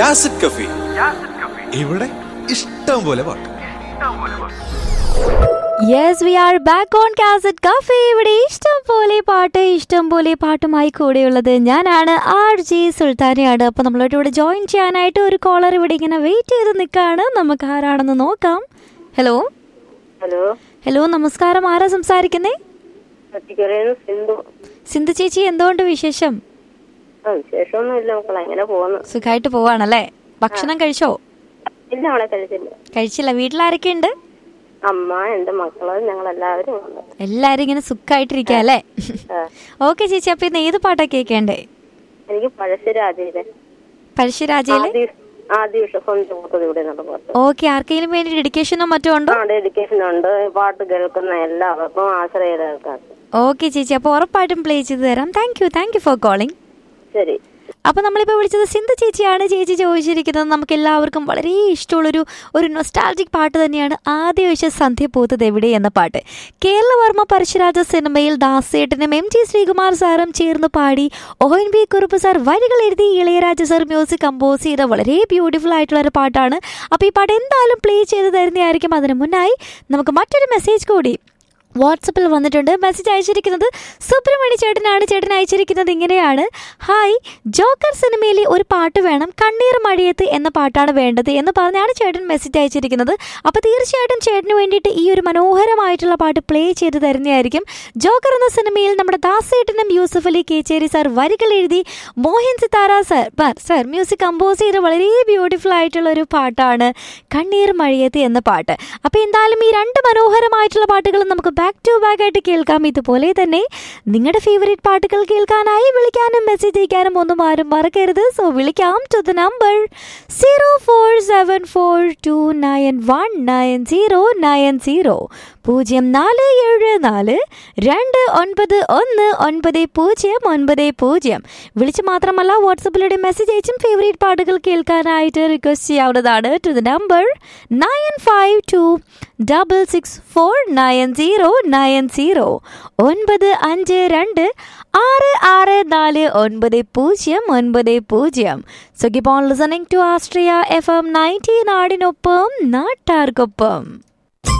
യാസിഡ് കഫി ഇവിടെ ഇഷ്ടം പോലെ പാട്ട് yes we are back on cassette cafe ഇവിടെ ഇഷ്ടം പോലെ പാട്ട് ഇഷ്ടം പോലെ പാട്ടുമായി കൂടെയുള്ളത് ഞാനാണ് ആർ ജി സുൽത്താനയാണ് അപ്പോൾ നമ്മളോട് ഇവിടെ ജോയിൻ ചെയ്യാനായിട്ട് ഒരു കോളർ ഇവിടെ ഇങ്ങനെ വെയിറ്റ് ചെയ്ത് നിൽക്കുകയാണ് നമുക്ക് ആരാണെന്ന് നോക്കാം ഹലോ ഹലോ ഹലോ നമസ്കാരം ആരാ സംസാരിക്കുന്നേ പറ്റിക്കരേന്ന് സിന്ധു സിന്ധു ചേച്ചി എന്തുകൊണ്ട് വിശേഷം ആ വിശേഷമൊന്നുമില്ല മക്കളെ അങ്ങനെ പോകുന്നു സുഖമായിട്ട് പോവാണല്ലേ ഭക്ഷണം കഴിച്ചോ ഇല്ല അവളെ കഴിച്ചില്ല കഴിച്ചില്ല വീട്ടിലാരൊക്കെ ഉണ്ട് അമ്മ എന്റെ മക്കള് ഞങ്ങൾ എല്ലാവരും ഉണ്ട് എല്ലാരും ഇങ്ങനെ സുഖമായിട്ടിരിക്കുക അല്ലേ ആ. ഓക്കെ ചേച്ചി അപ്പൊ ഇന്ന് ഏത് പാട്ടാ കേൾക്കേണ്ടേ എനിക്ക് പഴശ്ശിരാജയിലെ പഴശ്ശിരാജയിലെ ആദ്യ ആദ്യ വിഷഫോണിന്റെ കൂട്ടത് ഇവിടെ നിന്നുള്ള പാട്ട് ഓക്കെ ആർക്കെങ്കിലും വേണ്ടി ഡെഡിക്കേഷനോ മറ്റോ ഉണ്ടോ ആ ഡെഡിക്കേഷൻ ഉണ്ട് പാട്ട് കേൾക്കുന്ന എല്ലാവർക്കും ആശ്രയയുടെ ആൾക്കാർക്ക് ഓക്കെ ചേച്ചി അപ്പോൾ ഉറപ്പായിട്ടും പ്ലേ ചെയ്ത് തരാം thank you thank you for calling ശരി അപ്പോൾ നമ്മളിപ്പോൾ വിളിച്ചത് സിന്ധു ചേച്ചിയാണ് ചേച്ചി ചോദിച്ചിരിക്കുന്നത് നമുക്ക് എല്ലാവർക്കും വളരെ ഇഷ്ടമുള്ളൊരു ഒരു നൊസ്റ്റാൾജിക് പാട്ട് തന്നെയാണ് ആദ്യ വെച്ച സന്ധ്യ പൂത്തത് എവിടെ എന്ന പാട്ട് കേരളവർമ്മ പരശുരാജ സിനിമയിൽ ദാസേട്ടനും എം ജി ശ്രീകുമാർ സാറും ചേർന്ന് പാടി O N B Kurup sir വരികൾ എഴുതി ഇളയരാജ സാർ മ്യൂസിക് കമ്പോസ് ചെയ്ത വളരെ ബ്യൂട്ടിഫുൾ ആയിട്ടുള്ള ഒരു പാട്ടാണ് അപ്പോൾ ഈ പാട്ട് എന്തായാലും പ്ലേ ചെയ്ത് തരുന്നതായിരിക്കും അതിന് മുന്നായി നമുക്ക് മറ്റൊരു മെസ്സേജ് കൂടി വാട്സപ്പിൽ വന്നിട്ടുണ്ട് മെസ്സേജ് അയച്ചിരിക്കുന്നത് സുബ്രഹ്മണ്യ ചേട്ടനാണ് ചേട്ടൻ അയച്ചിരിക്കുന്നത് ഇങ്ങനെയാണ് ഹായ് ജോക്കർ സിനിമയിലെ ഒരു പാട്ട് വേണം കണ്ണീർ മഴയത്ത് എന്ന പാട്ടാണ് വേണ്ടത് എന്ന് പറഞ്ഞാണ് ചേട്ടൻ മെസ്സേജ് അയച്ചിരിക്കുന്നത് അപ്പോൾ തീർച്ചയായിട്ടും ചേട്ടന് വേണ്ടിയിട്ട് ഈ ഒരു മനോഹരമായിട്ടുള്ള പാട്ട് പ്ലേ ചെയ്ത് തരുന്നതായിരിക്കും ജോക്കർ എന്ന സിനിമയിൽ നമ്മുടെ ദാസേട്ടനും യൂസഫ് അലി കേച്ചേരി സാർ വരികൾ എഴുതി Mohan Sithara sir sir music compose ചെയ്ത വളരെ ബ്യൂട്ടിഫുൾ ആയിട്ടുള്ള ഒരു പാട്ടാണ് കണ്ണീർ മഴയത്ത് എന്ന പാട്ട് അപ്പോൾ എന്തായാലും ഈ രണ്ട് മനോഹരമായിട്ടുള്ള പാട്ടുകളും നമുക്ക് ബാക്ക് ടു ബാക്ക് ആയിട്ട് കേൾക്കാം ഇതുപോലെ തന്നെ നിങ്ങളുടെ ഫേവറേറ്റ് പാട്ടുകൾ കേൾക്കാനായി വിളിക്കാനും മെസ്സേജ് അയക്കാനും ഒന്നും ആരും മറക്കരുത് സോ വിളിക്കാം to the number zero four seven four two nine one nine zero nine zero പൂജ്യം നാല് ഏഴ് നാല് രണ്ട് ഒൻപത് ഒന്ന് ഒൻപത് പൂജ്യം ഒൻപത് പൂജ്യം വിളിച്ച് മാത്രമല്ല വാട്സപ്പിലൂടെ മെസ്സേജ് അയച്ചും ഫേവറേറ്റ് പാട്ടുകൾ കേൾക്കാനായിട്ട് റിക്വസ്റ്റ് ചെയ്യാവുന്നതാണ് to the number nine five two double six four nine zero nine zero ഒൻപത് അഞ്ച് രണ്ട് ആറ് ആറ് നാല് ഒൻപത് പൂജ്യം ഒൻപത് പൂജ്യം so keep on listening to ആസ്ട്രിയ എഫ് എം നയൻറ്റീൻ നാടിനൊപ്പം നാട്ടാർക്കൊപ്പം